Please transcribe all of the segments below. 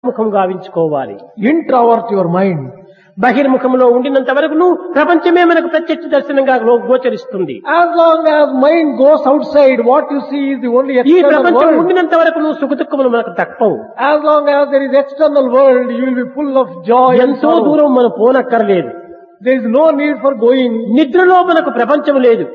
ముఖం గావించుకోవాలి Introvert your mind. బహిర్ముఖంలో ఉండినంత వరకు నువ్వు ప్రపంచమే మనకు ప్రత్యక్ష దర్శనంగా గో- గోచరిస్తుంది As long as mind goes outside, what you see is the only ఈ external ప్రపంచం world. ఉండినంత వరకు నువ్వు సుఖదుఖములు మనకు తప్పవు As long as there is external world, you will be full of joy and ఎంతో sorrow. దూరం మనం పోనక్కర్లేదు There is no need for going. నిద్రలో మనకు ప్రపంచం లేదు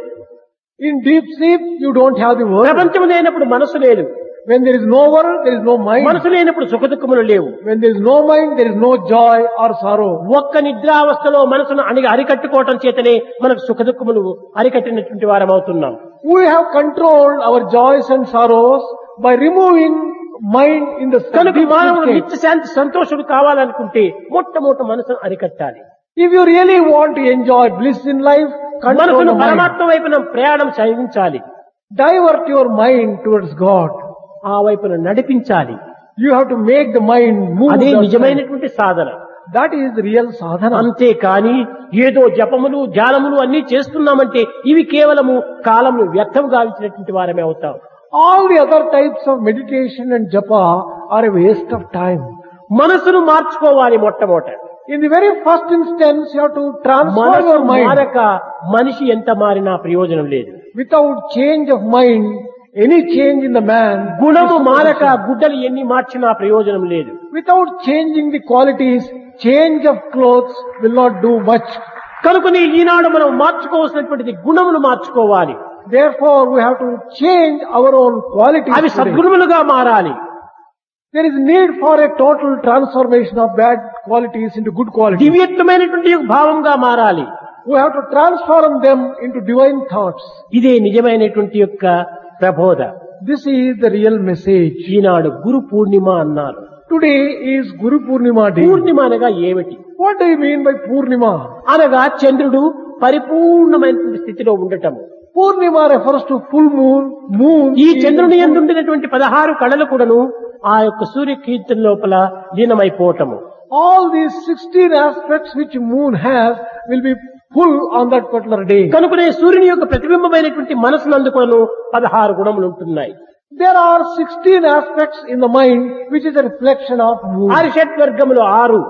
In deep sleep, you don't have the world. ప్రపంచం లేనప్పుడు మనసు లేదు When there is no world, there is no mind. మనసు లేనప్పుడు సుఖదుఖములు లేవు When there is no mind, there is no joy or sorrow. ఒక్క నిద్రావస్థలో మనసును అణిగి అరికట్టుకోవటం చేతనే మనకు సుఖదుఖములు అరికట్టినటువంటి వారం అవుతున్నాం We have controlled our joys and sorrows by removing mind in the కనుక deep మానవుడు sleep state. నిత్య శాంతి సంతోషుడు కావాలనుకుంటే మొట్టమొదట మనసును అరికట్టాలి If you really want to enjoy bliss in life, control మనసును the mind. పరమాత్మ వైపున ప్రయాణం సాగించాలి Divert your mind towards God. ఆ వైపున నడిపించాలి You have to make the mind move. అదే that side. నిజమైనటువంటి సాధన That is the real sadhana. అంతేకాని ఏదో జపములు ధ్యానములు అన్ని చేస్తున్నామంటే ఇవి కేవలము కాలము వ్యర్థం గావించినటువంటి వారమే అవుతాం All the other types of meditation and japa are a waste of time. మనసును మార్చుకోవాలి మొట్టమొదట In the very first instance, you have to transform మనసు your mind. మారక మనిషి ఎంత మారినా ప్రయోజనం లేదు Without change of mind, any change in the man, గుణము మారక గుడ్డలు ఎన్ని మార్చినా ప్రయోజనం లేదు without changing the qualities, change of clothes will not do much. కనుకని ఈనాడు మనం మార్చుకోవాల్సినటువంటిది గుణములు మార్చుకోవాలి Therefore, we have to change our own qualities. అవి today. సద్గుణములుగా మారాలి There is need for a total transformation of bad qualities into good qualities. దివ్యత్వమైనటువంటి ఒక భావంగా మారాలి We have to transform them into divine thoughts. ఇదే నిజమైనటువంటి యొక్క ప్రబోధ This is the real message. ఈనాడు గురు పూర్ణిమ అన్నారు Today is Guru Purnima day. పూర్ణిమ అనగా ఏమిటి What do you mean by Purnima? అనగా చంద్రుడు పరిపూర్ణమైనటువంటి స్థితిలో ఉండటము Purnima refers to full moon, moon. ఈ is- చంద్రుని ఎందుండినటువంటి పదహారు కళలు కూడాను ఆ యొక్క సూర్య కీర్తన లోపల లీనమైపోవటము All these 16 aspects which moon has will be full on that particular day. కనుకనే సూర్యుని యొక్క ప్రతిబింబమైనటువంటి మనసునందు కూడాను పదహారు గుణములు ఉంటున్నాయి There are 16 aspects in the mind which is a reflection of moon. ఆరిషట్ వర్గములు ఆరు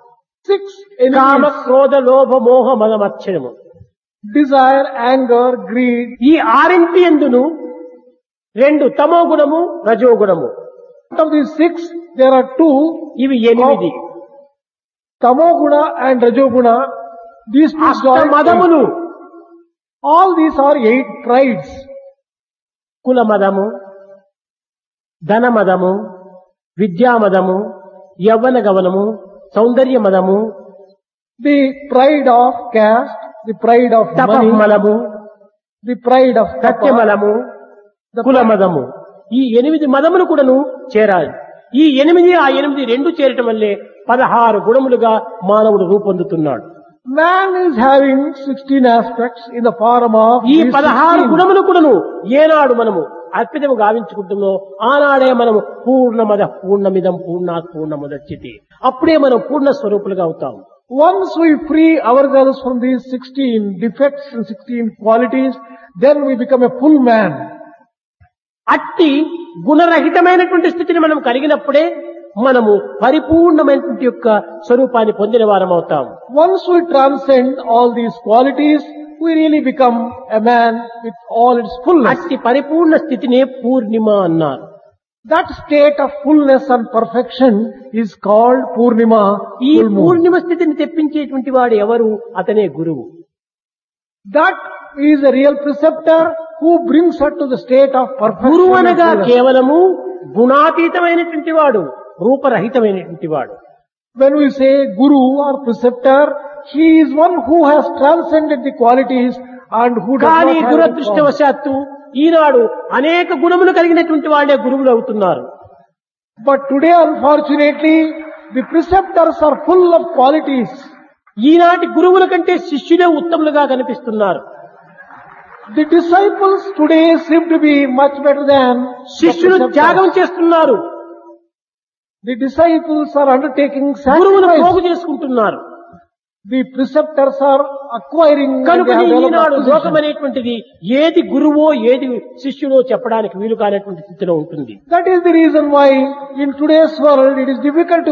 Six కామ elements, క్రోధ లోభ మోహ మదమచ్చరము desire, anger, greed. ఈ ఆరింటి ఎందును రెండు తమో గుణము రజో గుణము Out of these six, there are two, ఇవి ఎనిమిది Tamoguna and Rajoguna. These two అష్ట join మదములు All these are eight prides. కుల మదము ధన మదము విద్యా మదము యవ్వన గవనము సౌందర్య మదము The pride of caste, the pride of money, తపమలము the pride of tapa, సత్యమలము కుల మదము ఈ ఎనిమిది మదములు కూడాను చేరాలి ఈ ఎనిమిది ఆ ఎనిమిది రెండు చేరటం వల్లే పదహారు గుణములుగా మానవుడు రూపొందుతున్నాడు Man is having 16 aspects in the form of ఈ these పదహారు 16. గుణములు కూడాను ఏనాడు మనము అర్పితము గావించుకుంటున్నామో ఆనాడే మనము పూర్ణమద పూర్ణమిదం పూర్ణాత్ పూర్ణముదచ్చితి అప్పుడే మనం పూర్ణ స్వరూపులుగా అవుతాం Once we free ourselves from these 16 defects and 16 qualities, then we become a full man. అట్టి గుణరహితమైనటువంటి స్థితిని మనం కలిగినప్పుడే మనము పరిపూర్ణమైనటువంటి యొక్క స్వరూపాన్ని పొందిన వారం అవుతాం Once we transcend all these qualities, we really become a man with all its fullness. అట్టి పరిపూర్ణ స్థితినే పూర్ణిమ అన్నారు That state of fullness and perfection is called Purnima. ఈ full moon. పూర్ణిమ స్థితిని తెప్పించేటువంటి వాడు ఎవరు అతనే గురువు That is a real preceptor who brings her to the state of perfection. గురువు and అనగా fullness. కేవలము గుణాతీతమైనటువంటి వాడు రూపరహితమైనటువంటి వాడు When we say Guru or preceptor, he is one who has transcended the qualities and who does కానీ not have the form. దురదృష్టవశాత్తు ఈనాడు అనేక గుణములు కలిగినటువంటి వాళ్ళే గురువులు అవుతున్నారు But today, unfortunately, the preceptors are full of qualities. ఈనాటి గురువుల కంటే శిష్యులే ఉత్తములుగా కనిపిస్తున్నారు The disciples today seem to be much better than the శిష్యులు preceptors. త్యాగం చేస్తున్నారు The disciples are undertaking గురువులు sacrifice. పోగు చేసుకుంటున్నారు The preceptors are acquiring and కనుక they have developed Eenadu position. లోకం అనేటువంటిది ఏది గురువో ఏది శిష్యుడో చెప్పడానికి వీలు కానటువంటి స్థితిలో ఉంటుంది That is the reason why in today's world it is difficult to